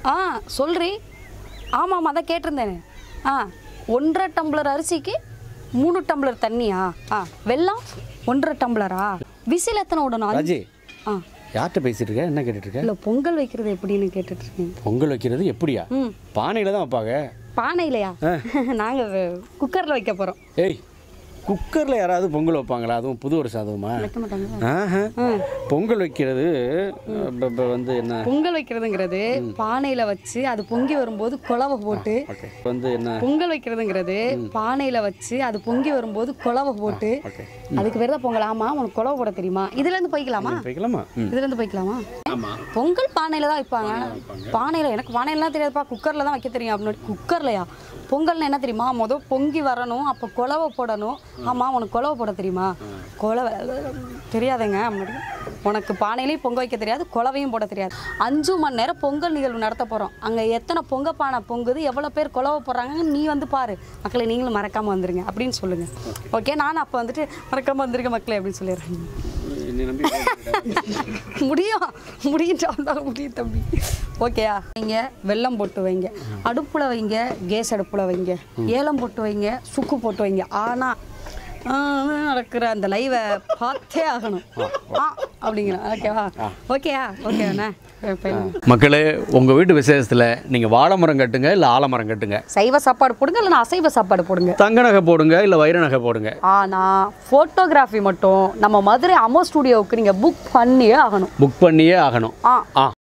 ஆ சொல்றி ஆமாம் ஆமாம் அதான் கேட்டிருந்தேனே ஆ ஒன்றரை டம்ளர் அரிசிக்கு மூணு டம்ளர் தண்ணியா ஆ வெல்லம் ஒன்றரை டம்ளரா விசில் எத்தனை விடணும் ராஜி ஆ யார்கிட்ட பேசிட்டு இருக்க என்ன கேட்டுட்டு இருக்க இல்லை பொங்கல் வைக்கிறது எப்படின்னு கேட்டுட்டு இருக்கேன் பொங்கல் வைக்கிறது எப்படியா ம் பானையில தான் வைப்பாங்க பானையிலையா நாங்கள் குக்கரில் வைக்க போகிறோம் ஏய் குக்கரில் யாராவது பொங்கல் வைப்பாங்களா அதுவும் புது வருஷம் அதுவுமா வைக்க மாட்டாங்க ஆஹா. பொங்கல் வைக்கிறது இப்ப- இப்ப வந்து என்ன பொங்கல் வைக்கிறதுங்கிறது பானையில் வச்சு அது பொங்கி வரும்போது குழவை போட்டு ஓகே வந்து என்ன பொங்கல் வைக்கிறதுங்கிறது பானையில் வச்சு அது பொங்கி வரும்போது குழவை போட்டு ஓகே அதுக்கு பேர் தான் பொங்கல் ஆமா உனக்கு குழவை போட தெரியுமா இதுலேருந்து போய்க்கலாமா வைக்கலாமா ம் இதுலேருந்து போய்க்கலாமா ஆமாம் பொங்கல் பானையில் தான் வைப்பாங்க பானையில் எனக்கு பானையிலாம் தெரியாதுப்பா குக்கரில் தான் வைக்க தெரியும் அப்படின்னு குக்கர்லையா பொங்கல்னு என்ன தெரியுமா மொதல் பொங்கி வரணும் அப்போ குழவை போடணும் ஆமாம் உனக்கு குழவை போட தெரியுமா குழவை தெரியாதுங்க அப்படி. உனக்கு பானையிலையும் பொங்க வைக்க தெரியாது குழவையும் போட தெரியாது அஞ்சு மணி நேரம் பொங்கல் நிகழ்வு நடத்த போகிறோம் அங்கே எத்தனை பொங்க பானை பொங்குது எவ்வளோ பேர் குழவை போடுறாங்க நீ வந்து பாரு மக்களை நீங்களும் மறக்காமல் வந்துருங்க அப்படின்னு சொல்லுங்கள் ஓகே நானும் அப்போ வந்துட்டு மறக்காமல் வந்துருங்க மக்களே அப்படின்னு சொல்லிடுறேன் என்னை நம்பி முடியும் முடியும் முடியும் தம்பி ஓகேயா வைங்க வெல்லம் போட்டு வைங்க அடுப்பில் வைங்க கேஸ் அடுப்பில் வைங்க ஏலம் போட்டு வைங்க சுக்கு போட்டு வைங்க ஆனால் நடக்கிற அந்த லைவை பார்த்தே ஆகணும் ஆ அப்படிங்கிறேன் ஓகேவா ஓகேயா ஓகேண்ணா மக்களே உங்கள் வீட்டு விசேஷத்தில் நீங்கள் வாழை மரம் கட்டுங்க இல்லை ஆலமரம் கட்டுங்க சைவ சாப்பாடு போடுங்க இல்லைன்னா அசைவ சாப்பாடு போடுங்க தங்க நகை போடுங்க இல்லை வைர நகை போடுங்க ஆனால் ஃபோட்டோகிராஃபி மட்டும் நம்ம மதுரை அமோ ஸ்டூடியோவுக்கு நீங்கள் புக் பண்ணியே ஆகணும் புக் பண்ணியே ஆகணும் ஆ ஆ